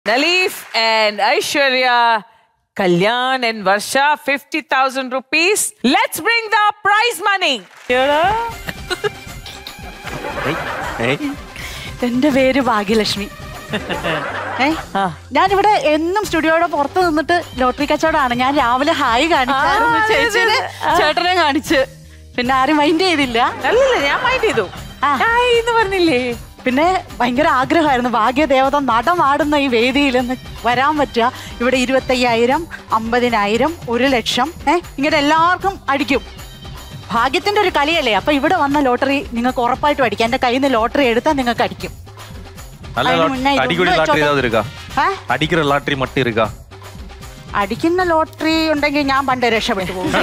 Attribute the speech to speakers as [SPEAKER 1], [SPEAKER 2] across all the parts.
[SPEAKER 1] Naleef and Aishwarya, Kalyan and Varsha, 50,000 rupees. Let's bring the prize money.
[SPEAKER 2] എന്റെ പേര് ഭാഗ്യലക്ഷ്മി ഏ
[SPEAKER 1] ആ.
[SPEAKER 2] ഞാനിവിടെ എന്നും സ്റ്റുഡിയോയുടെ പുറത്ത് നിന്നിട്ട് ലോട്ടറി കച്ചവടമാണ് ഞാൻ രാവിലെ ഹായ് കാണിച്ചായിരുന്നു
[SPEAKER 1] ആ, അതെ,
[SPEAKER 2] ചേച്ചിനെ
[SPEAKER 1] അതെ. ആ.
[SPEAKER 2] ചേട്ടനെ കാണിച്ച് പിന്നെ ആരും മൈൻഡ് ചെയ്തില്ല
[SPEAKER 1] അല്ലല്ല ഞാൻ മൈൻഡ് ചെയ്തു
[SPEAKER 2] ആ.
[SPEAKER 1] ഹായ് എന്ന് പറഞ്ഞില്ലേ
[SPEAKER 2] പിന്നെ ഭയങ്കര ആഗ്രഹമായിരുന്നു ഭാഗ്യദേവത നടമാടുന്ന ഈ വേദിയിൽ നിന്ന് വരാൻ പറ്റുക ഇവിടെ ഇരുപത്തയ്യായിരം അമ്പതിനായിരം ഒരു ലക്ഷം ഏ ഇങ്ങനെ എല്ലാവർക്കും അടിക്കും ഭാഗ്യത്തിന്റെ ഒരു കളിയല്ലേ അപ്പൊ ഇവിടെ വന്ന ലോട്ടറി നിങ്ങൾക്ക് ഉറപ്പായിട്ടും അടിക്കാം എന്റെ കയ്യിൽ നിന്ന് ലോട്ടറി എടുത്താൽ നിങ്ങൾക്ക് അടിക്കും
[SPEAKER 3] நல்ல
[SPEAKER 2] അതിന്
[SPEAKER 3] lot-
[SPEAKER 2] முன்ன இது
[SPEAKER 3] அடிக்கடி
[SPEAKER 2] உள்ள
[SPEAKER 3] லாட்டரி
[SPEAKER 2] வச்சோட-
[SPEAKER 3] ஏதாவது இருக்கா
[SPEAKER 2] ഏ
[SPEAKER 3] அடிக்கிற லாட்டரி மட்டும் இருக்கா
[SPEAKER 2] അടിക്കുന്ന ലോട്ടറി ഉണ്ടെങ്കിൽ ഞാൻ പണ്ട് രക്ഷപ്പെട്ടു പോകും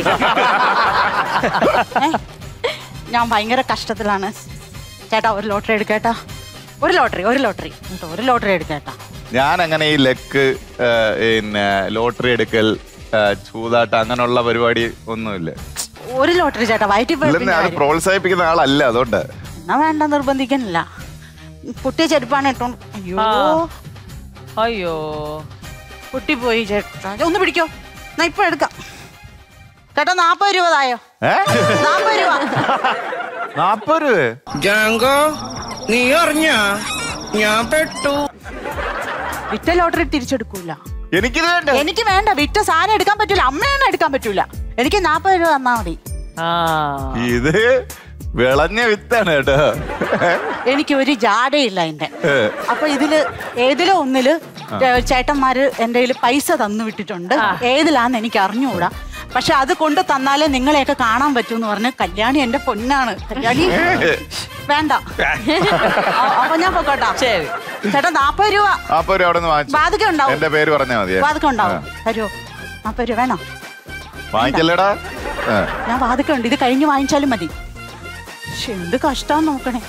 [SPEAKER 2] ഏ? ഞാൻ ഭയങ്കര കഷ്ടത്തിലാണ് ചേട്ടാ ഒരു ലോട്ടറി എടുക്കേട്ടാ ഒരു ലോട്ടറി ഒരു ലോട്ടറി കേട്ടോ ഒരു ലോട്ടറി എടുക്കേട്ടാ
[SPEAKER 4] ഞാൻ അങ്ങനെ ഈ ലക്ക് പിന്നെ ലോട്ടറി എടുക്കൽ ആ, ചൂതാട്ടം അങ്ങനെയുള്ള പരിപാടി ഒന്നുമില്ല
[SPEAKER 2] ഒരു ലോട്ടറി ചേട്ടാ വയറ്റിൽ പോയി
[SPEAKER 4] ഇല്ലെന്ന്
[SPEAKER 2] പിന്നെ
[SPEAKER 4] അത്
[SPEAKER 2] കാര്യം.
[SPEAKER 4] പ്രോത്സാഹിപ്പിക്കുന്ന ആളല്ല അതുകൊണ്ട്
[SPEAKER 2] എന്നാ വേണ്ട നിർബന്ധിക്കാനില്ല പൊട്ടിയ ചെരുപ്പാണ് ഇട്ടോ അയ്യോ
[SPEAKER 1] ആ. അയ്യോ
[SPEAKER 2] പൊട്ടിപ്പോയി ചേട്ടാ ഒന്ന് പിടിക്കോ എന്നാ ഇപ്പൊ എടുക്കാം ചേട്ടാ നാപ്പത് രൂപ തായോ
[SPEAKER 4] ഏ
[SPEAKER 2] നാപ്പത് രൂപ
[SPEAKER 4] നാപ്പത് രൂപ
[SPEAKER 5] ജാങ്കോ നീ അറിഞ്ഞ ഞാൻ പെട്ടു
[SPEAKER 2] വിറ്റ ലോട്ടറി തിരിച്ചെടുക്കൂല
[SPEAKER 4] എനിക്കിത് വേണ്ട
[SPEAKER 2] എനിക്ക് വേണ്ട വിറ്റ സാധനം എടുക്കാൻ പറ്റൂല അമ്മയാണ് എടുക്കാൻ പറ്റൂല എനിക്ക് നാപ്പത് രൂപ തന്നാ മതി
[SPEAKER 1] ആ
[SPEAKER 4] ഇത് വിളഞ്ഞ വിത്താണ് കേട്ടോ
[SPEAKER 2] എനിക്ക് ഒരു ജാടയില്ല എന്റെ
[SPEAKER 4] ഏ.
[SPEAKER 2] അപ്പൊ ഇതില് ഏതിലോ ഒന്നില് ചേ- ചേട്ടന്മാര് എന്റെ കയ്യിൽ പൈസ തന്നു വിട്ടിട്ടുണ്ട് ഏതിലാന്ന് എനിക്ക് അറിഞ്ഞുകൂടാ പക്ഷെ അത് കൊണ്ട് തന്നാലേ നിങ്ങളെയൊക്കെ കാണാൻ പറ്റൂ എന്ന് പറഞ്ഞ് കല്യാണി എന്റെ പൊന്നാണ് കല്യാണി വേണ്ട അ- അപ്പൊ ഞാൻ പൊക്കോട്ടാ
[SPEAKER 1] ശരി.
[SPEAKER 2] ചേട്ടാ നാപ്പത് രൂപ
[SPEAKER 4] നാപ്പത് രൂപ അവിടെ നിന്ന് വാങ്ങിച്ചു
[SPEAKER 2] ബാധക ഉണ്ടാവും
[SPEAKER 4] എന്റെ പേര് പറഞ്ഞാ മതി
[SPEAKER 2] ബാധക ഉണ്ടാവും തരുമോ നാപ്പത് രൂപ വേണോ
[SPEAKER 4] വാങ്ങിക്കല്ലേടാ ആ.
[SPEAKER 2] ഞാൻ വാതിക്ക ഉണ്ട് ഇത് കഴിഞ്ഞ് വാങ്ങിച്ചാലും മതി പക്ഷെ എന്ത് കഷ്ടാന്ന് നോക്കണേ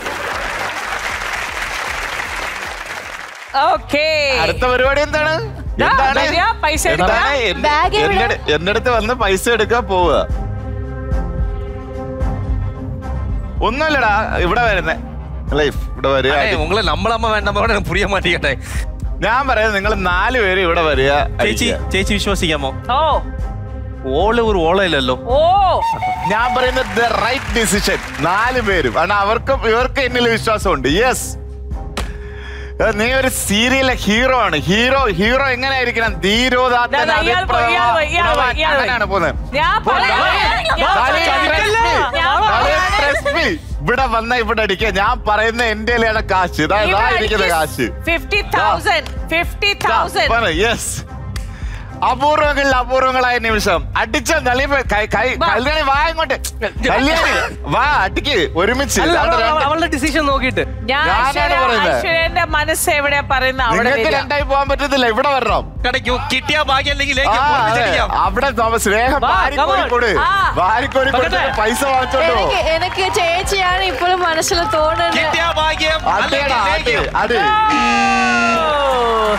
[SPEAKER 1] ഓക്കേ
[SPEAKER 4] അടുത്ത പരിപാടി എന്താണ്
[SPEAKER 1] ദാ,
[SPEAKER 4] എന്താണ്
[SPEAKER 1] വരിക, പൈസ എടുക്കുക.
[SPEAKER 4] എന്താണ് എന്റെ-
[SPEAKER 2] ബാഗ് എവിടെ?
[SPEAKER 4] എന്റെ- എന്റെ അടുത്ത് വന്ന് പൈസ എടുക്കാൻ പോവുക ഒന്നുമില്ലടാ ഇവിടെ വരുന്നേ ലൈഫ് ഇവിടെ വരിക
[SPEAKER 3] அண்ணே, உங்களை நம்பலாம வேண்டாமா கூட எனக்கு புரிய மாட்டேங்கட்டே
[SPEAKER 4] ഞാൻ പറയുന്നത് നിങ്ങൾ നാല് പേര് ഇവിടെ വരിക
[SPEAKER 3] ചേച്ചി
[SPEAKER 4] അടിക്കുക.
[SPEAKER 3] ചേച്ചി വിശ്വസിക്കാമോ
[SPEAKER 1] ഓ
[SPEAKER 3] ഓള് ഒരു ഓള ഇല്ലല്ലോ
[SPEAKER 1] ഓ
[SPEAKER 4] ഞാൻ പറയുന്നത് ദ റൈറ്റ് ഡിസിഷൻ നാല് പേരും കാരണം അവർക്കും ഇവർക്ക് എന്നിൽ വിശ്വാസമുണ്ട് യെസ് നീ ഒരു സീരിയലിലെ ഹീറോ ആണ് ഹീറോ ഹീറോ എങ്ങനെയായിരിക്കണം ധീരോദാത്തൻ
[SPEAKER 1] ദാ, ദാ, ഇയാൾ പോയി, ഇയാൾ പോയി, ഇയാൾ പോയി,
[SPEAKER 4] അതിപ്രഭ-
[SPEAKER 1] ഇയാൾ പോയി.
[SPEAKER 4] അങ്ങനെയാണ് പോകുന്നത്
[SPEAKER 1] ഞാൻ പറയാം. ഞാൻ
[SPEAKER 4] ദാലി,
[SPEAKER 1] പറയാം.
[SPEAKER 4] trust me.
[SPEAKER 1] ഞാൻ
[SPEAKER 4] ദാലി,
[SPEAKER 1] പറയാം.
[SPEAKER 4] trust me. ഇവിടെ വന്ന ഇവിടെ അടിക്കുക ഞാൻ പറയുന്ന എന്റെ കയ്യിലാണ് കാശ് ഇതാ ഇതാ ഇരിക്കുന്ന കാശ്
[SPEAKER 1] 50,000. 50,000.
[SPEAKER 4] യെസ് അപൂർവങ്ങളിൽ അപൂർവങ്ങളായ നിമിഷം അടിച്ച നളി കല്യാണി വാ ഇങ്ങോട്ട് കല്യാണി വാ അടിക്ക് ഒരുമിച്ച് രണ്ട് രണ്ട്.
[SPEAKER 6] അവളുടെ ഡിസിഷൻ നോക്കിയിട്ട്
[SPEAKER 1] ഞാൻ
[SPEAKER 4] ഞാനാണ്
[SPEAKER 1] ഐശ്വര്യ-
[SPEAKER 4] പറയുന്നത്.
[SPEAKER 1] ഐശ്വര്യന്റെ മനസ്സ് എവിടെയാ പറയുന്നത് അവിടെ
[SPEAKER 4] നിങ്ങൾക്ക്
[SPEAKER 1] വരിക.
[SPEAKER 4] രണ്ടായി പോകാൻ പറ്റത്തില്ല ഇവിടെ വരണം
[SPEAKER 3] கிடைக்கும் കിട്ടിയ ഭാഗ്യം അല്ലെങ്കിൽ
[SPEAKER 4] ആ, അതെ. അവിടെ നമ്മ സ്നേഹം
[SPEAKER 1] വാ,
[SPEAKER 4] വാരിക്കോരി
[SPEAKER 1] come on.
[SPEAKER 4] കൊടു
[SPEAKER 1] ആ.
[SPEAKER 4] വാരിക്കോരി കൊടുത്തിട്ട് പൈസ വാങ്ങിച്ചോണ്ടോ
[SPEAKER 7] എനിക്ക് എനിക്ക് ചേച്ചിയാണ് ഇപ്പോഴും മനസ്സിൽ തോന്നുന്നത്
[SPEAKER 3] കിട്ടിയ ഭാഗ്യം
[SPEAKER 4] അടിയടാ അടി അടി
[SPEAKER 1] ഓ.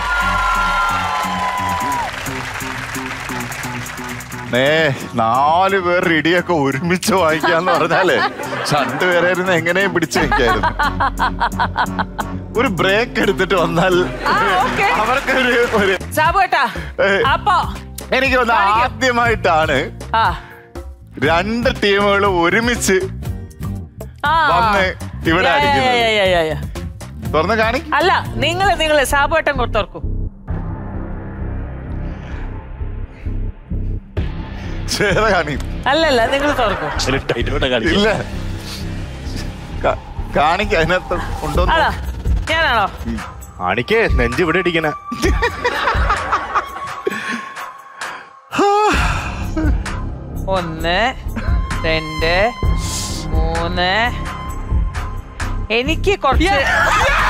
[SPEAKER 4] ഏ നാല് പേർ ഇടിയൊക്കെ ഒരുമിച്ച് വാങ്ങിക്കാന്ന് പറഞ്ഞാലേ രണ്ടുപേരായിരുന്നു എങ്ങനെയും പിടിച്ചു വെക്കായിരുന്നു ഒരു ബ്രേക്ക് എടുത്തിട്ട് വന്നാൽ
[SPEAKER 1] ആ, okay.
[SPEAKER 4] അവർക്കൊരു ഒരു
[SPEAKER 1] സാബുവേട്ടാ
[SPEAKER 4] ഏയ്.
[SPEAKER 1] അപ്പൊ
[SPEAKER 4] എനിക്ക് തോന്നുന്നു
[SPEAKER 1] കാണിക്ക്.
[SPEAKER 4] ആദ്യമായിട്ടാണ്
[SPEAKER 1] ആ
[SPEAKER 4] രണ്ട് ടീമുകൾ ഒരുമിച്ച്
[SPEAKER 1] ആ.
[SPEAKER 4] വന്ന് ഇവിടെ
[SPEAKER 1] യാ, യാ,
[SPEAKER 4] അടിക്കുന്നത്.
[SPEAKER 1] യാ, യാ, യാ, യാ.
[SPEAKER 4] തുറന്ന് കാണിക്കും
[SPEAKER 1] അല്ല നിങ്ങള് നിങ്ങള് സാബുവേട്ടൻ കൊടുത്തോർക്കും
[SPEAKER 4] ചേത കാണിക്കും
[SPEAKER 1] അല്ലല്ല നിങ്ങൾ തുറക്കും
[SPEAKER 4] ഇല്ല കാ- കാണിക്ക അതിനകത്ത് ഉണ്ടോ
[SPEAKER 1] ആണോ ഞാനാണോ
[SPEAKER 4] കാണിക്കേ നെഞ്ച് ഇവിടെ ഇടിക്കണ
[SPEAKER 1] ഒന്ന് രണ്ട് മൂന്ന് എനിക്ക് കുറച്ച്